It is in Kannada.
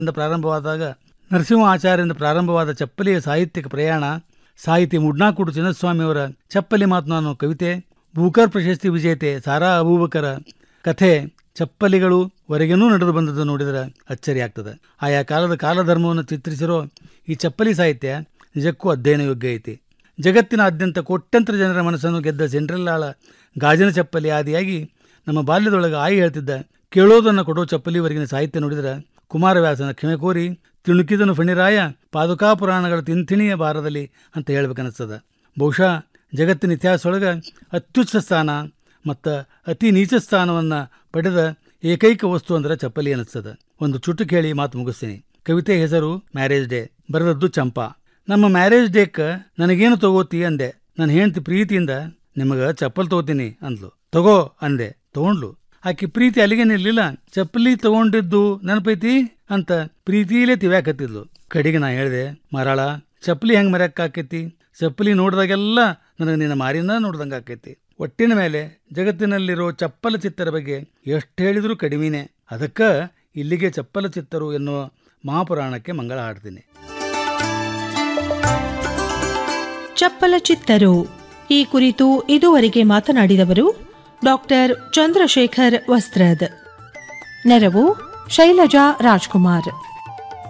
ಇಂದ ಪ್ರಾರಂಭವಾದಾಗ ನರಸಿಂಹ ಆಚಾರ್ಯರಿಂದ ಪ್ರಾರಂಭವಾದ ಚಪ್ಪಲಿಯ ಸಾಹಿತ್ಯಿಕ ಪ್ರಯಾಣ ಸಾಹಿತಿ ಮುಡ್ನಾಕುಡು ಚಿನ್ನಸ್ವಾಮಿಯವರ ಚಪ್ಪಲಿ ಮಾತು ಅನ್ನೋ ಕವಿತೆ ಬೂಕರ್ ಪ್ರಶಸ್ತಿ ವಿಜೇತೆ ಸಾರಾ ಅಬೂಬಕರ ಕಥೆ ಚಪ್ಪಲಿಗಳು ವರೆಗೇನೂ ನಡೆದು ಬಂದದ್ದು ನೋಡಿದರೆ ಅಚ್ಚರಿ ಆಗ್ತದೆ ಆಯಾ ಕಾಲದ ಕಾಲಧರ್ಮವನ್ನು ಚಿತ್ರಿಸಿರೋ ಈ ಚಪ್ಪಲಿ ಸಾಹಿತ್ಯ ನಿಜಕ್ಕೂ ಅಧ್ಯಯನ ಯೋಗ್ಯ ಐತಿ ಜಗತ್ತಿನಾದ್ಯಂತ ಕೋಟ್ಯಂತರ ಜನರ ಮನಸ್ಸನ್ನು ಗೆದ್ದ ಸೆಂಟ್ರಲ್ಲಾಳ ಗಾಜಿನ ಚಪ್ಪಲಿ ಆದಿಯಾಗಿ ನಮ್ಮ ಬಾಲ್ಯದೊಳಗೆ ಆಯಿ ಹೇಳ್ತಿದ್ದ ಕೇಳೋದನ್ನು ಕೊಡೋ ಚಪ್ಪಲಿವರೆಗಿನ ಸಾಹಿತ್ಯ ನೋಡಿದರೆ ಕುಮಾರವ್ಯಾಸನ ಕ್ಷಮೆ ಕೋರಿ ತಿಣುಕಿದನು ಫಣಿರಾಯ ಪಾದುಕಾ ಪುರಾಣಗಳ ತಿಂತಿಣಿಯ ಭಾರದಲ್ಲಿ ಅಂತ ಹೇಳ್ಬೇಕನ್ನಿಸ್ತದ ಬಹುಶಃ ಜಗತ್ತಿನ ಇತಿಹಾಸದೊಳಗೆ ಅತ್ಯುಚ್ಚ ಸ್ಥಾನ ಮತ್ತು ಅತಿ ನೀಚ ಸ್ಥಾನವನ್ನು ಪಡೆದ ಏಕೈಕ ವಸ್ತು ಅಂದ್ರೆ ಚಪ್ಪಲಿ ಅನ್ನಿಸ್ತದ ಒಂದು ಚುಟು ಕೇಳಿ ಮಾತು ಮುಗಿಸ್ತೀನಿ ಕವಿತೆ ಹೆಸರು ಮ್ಯಾರೇಜ್ ಡೇ ಬರೆದದ್ದು ಚಂಪಾ ನಮ್ಮ ಮ್ಯಾರೇಜ್ ಡೇಕ್ ನನಗೇನು ತಗೋತಿ ಅಂದೆ ನನ್ನ ಹೆಂಡತಿ ಪ್ರೀತಿಯಿಂದ ನಿಮಗೆ ಚಪ್ಪಲ್ ತಗೋತೀನಿ ಅಂದ್ಲು ತಗೋ ಅಂದೆ ತಗೊಂಡ್ಲು ಆಕಿ ಪ್ರೀತಿ ಅಲ್ಲಿಗೆ ನಿಲ್ಲಿಲ್ಲ ಚಪ್ಪಲಿ ತಗೊಂಡಿದ್ದು ನೆನಪೈತಿ ಅಂತ ಪ್ರೀತಿಲೇ ತಿವ್ಯಾಕತ್ತಿದ್ಲು ಕಡೆಗೆ ನಾ ಹೇಳಿದೆ ಮರಾಳ ಚಪ್ಪಲಿ ಹೆಂಗ್ ಮರ್ಯಾಕ್ ಆಕೈತಿ ಚಪ್ಪಲಿ ನೋಡಿದಾಗೆಲ್ಲ ನನಗೆ ನಿನ್ನ ಮಾರಿನ ನೋಡ್ದಂಗೆ ಆಕೈತಿ ಒಟ್ಟಿನ ಮೇಲೆ ಜಗತ್ತಿನಲ್ಲಿರೋ ಚಪ್ಪಲ ಚಿತ್ತರ ಬಗ್ಗೆ ಎಷ್ಟು ಹೇಳಿದ್ರೂ ಕಡಿಮೆನೆ ಅದಕ್ಕೆ ಇಲ್ಲಿಗೆ ಚಪ್ಪಲ ಚಿತ್ತರು ಎನ್ನುವ ಮಹಾಪುರಾಣಕ್ಕೆ ಮಂಗಳ ಹಾಡ್ತೀನಿ ಚಪ್ಪಲ ಚಿತ್ತರು ಈ ಕುರಿತು ಇದುವರೆಗೆ ಮಾತನಾಡಿದವರು ಡಾಕ್ಟರ್ ಚಂದ್ರಶೇಖರ್ ವಸ್ತ್ರದ್ ನೆರವು ಶೈಲಜಾ ರಾಜ್ಕುಮಾರ್